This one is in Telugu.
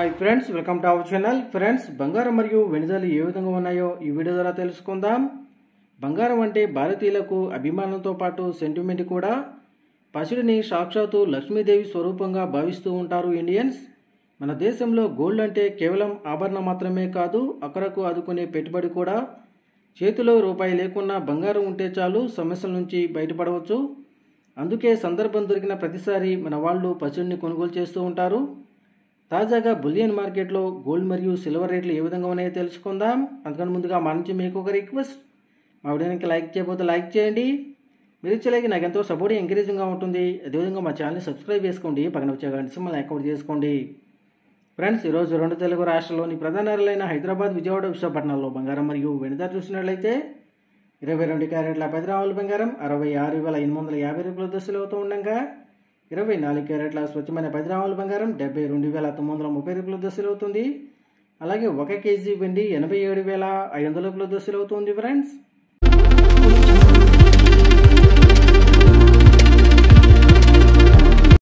hi friends welcome to our channel friends బంగారం మరియు వెనుదలు ఏ విధంగా ఉన్నాయో ఈ వీడియో ద్వారా తెలుసుకుందాం బంగారం అంటే భారతీయులకు అభిమానంతో పాటు సెంటిమెంట్ కూడా పసిడిని సాక్షాత్తు లక్ష్మీదేవి స్వరూపంగా భావిస్తూ ఉంటారు ఇండియన్స్ మన దేశంలో గోల్డ్ అంటే కేవలం ఆభరణం మాత్రమే కాదు అక్కడకు ఆదుకునే పెట్టుబడి కూడా చేతిలో రూపాయి లేకున్నా బంగారం ఉంటే చాలు సమస్యల నుంచి బయటపడవచ్చు అందుకే సందర్భం దొరికిన ప్రతిసారి మన వాళ్ళు పసిడిని కొనుగోలు చేస్తూ ఉంటారు తాజాగా బులియన్ మార్కెట్లో గోల్డ్ మరియు సిల్వర్ రేట్లు ఏ విధంగా ఉన్నాయో తెలుసుకుందాం అందుకని ముందుగా మా నుంచి మీకు ఒక రిక్వెస్ట్ మా వీడియోనికి లైక్ చేయకపోతే లైక్ చేయండి మీరు ఇచ్చే లైక్ నాకు ఎంతో సపోర్ట్ ఎంకరేజింగ్గా ఉంటుంది అదేవిధంగా మా ఛానల్ని సబ్స్క్రైబ్ చేసుకోండి పక్కన వచ్చే గంట సింబల్ యాక్టివేట్ చేసుకోండి ఫ్రెండ్స్ ఈరోజు రెండు తెలుగు రాష్ట్రాల్లోని ప్రధాన నగరాలైన హైదరాబాద్ విజయవాడ విశాఖపట్నంలో బంగారం మరియు వెనుద చూసినట్లయితే ఇరవై రెండు క్యారెట్ల పది రావుల బంగారం అరవై ఆరు వేల ఎనిమిది వందల యాభై రూపాయల దశలు అవుతూ ఉండగా ఇరవై నాలుగు క్యారెట్ల స్వచ్ఛమైన పది రావుల బంగారం డెబ్బై రెండు వేల తొమ్మిది వందల ముప్పై రూపాయల దశలు అవుతుంది అలాగే ఒక కేజీ వెండి ఎనభై ఏడు వేల ఐదు వందల రూపాయల దశలు అవుతుంది ఫ్రెండ్స్